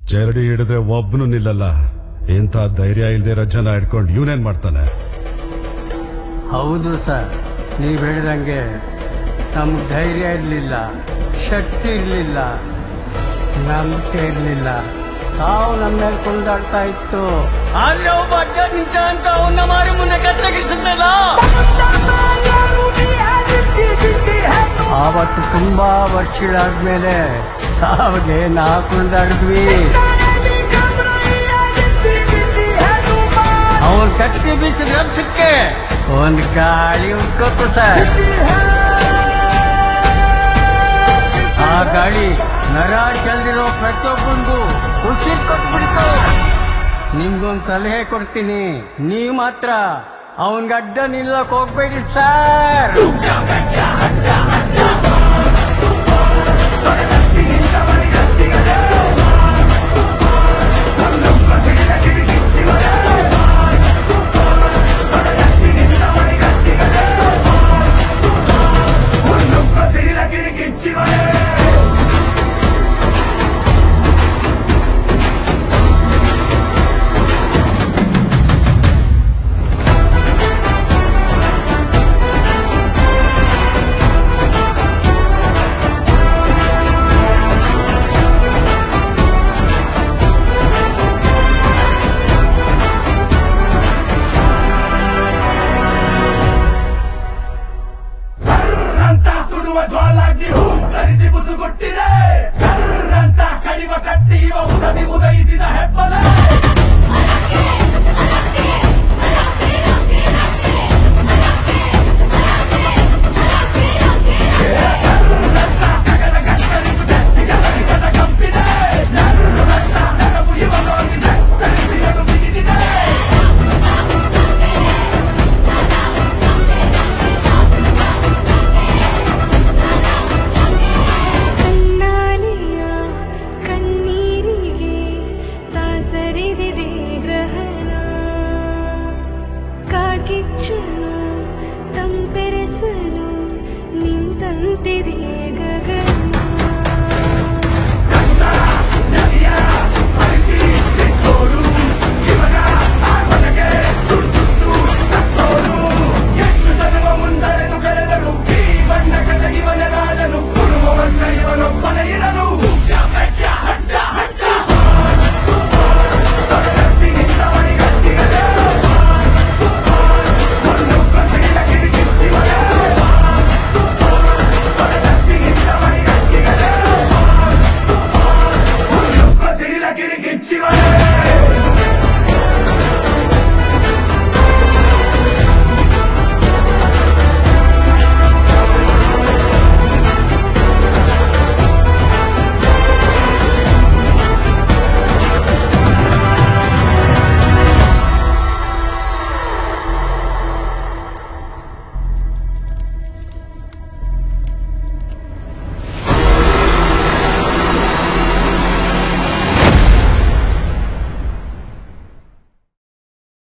ಚರಡಿ ಹಿಡಿದ್ರೆ ಒಬ್ಬನು ನಿಲ್ಲಲ್ಲ ಇಂಥ ಧೈರ್ಯ ಇಲ್ದೇ ಇರೋ ಜನ ಹಿಡ್ಕೊಂಡು ಇವನೇನ್ ಮಾಡ್ತಾನೆ ಹೌದು ಸರ್ ನೀವು ಹೇಳಿದಂಗೆ ನಮ್ಗೆ ಧೈರ್ಯ ಇರಲಿಲ್ಲ ಶಕ್ತಿ ಇರಲಿಲ್ಲ ನಂಬಿಕೆ ಇರಲಿಲ್ಲ ಸಾವು ನಮ್ಮ ಮೇಲೆ ಕುಣಿದಾಡ್ತಾ ಇತ್ತು ಆದ್ರೆ ಒಬ್ಬ ಅಜ್ಜ ನಿಜ ಅಂತ ಅವನ್ನ ಮಾರಿ ಮುಂದೆ ಕತ್ತಗಿಸಿದ್ನಲ್ಲ ಆವತ್ತು ತುಂಬಾ ವರ್ಷಗಳಾದ್ಮೇಲೆ ಸಾವಿಗೆ ನಾ ಕುಣಿದಾಡಿದ್ವಿ ಅವನ್ ಕತ್ತಿ ಬೀಸಿದ ರಭಸಕ್ಕೆ ಒಂದ್ ಗಾಳಿ ಉಟ್ಕೋತು ಸರ್ ಆ ಗಾಳಿ ನರ ಚೆಲ್ದಿರೋ ಪ್ರತಿಯೊಬ್ಬಂದು ಉಸಿರು ಕೊಟ್ಬಿಡ್ತು ನಿಮ್ಗೊಂದ್ ಸಲಹೆ ಕೊಡ್ತೀನಿ ನೀವ್ ಮಾತ್ರ ಅವನ್ಗೆ ಅಡ್ಡ ನಿಲ್ಲಕ್ ಹೋಗ್ಬೇಡಿ ಸರ್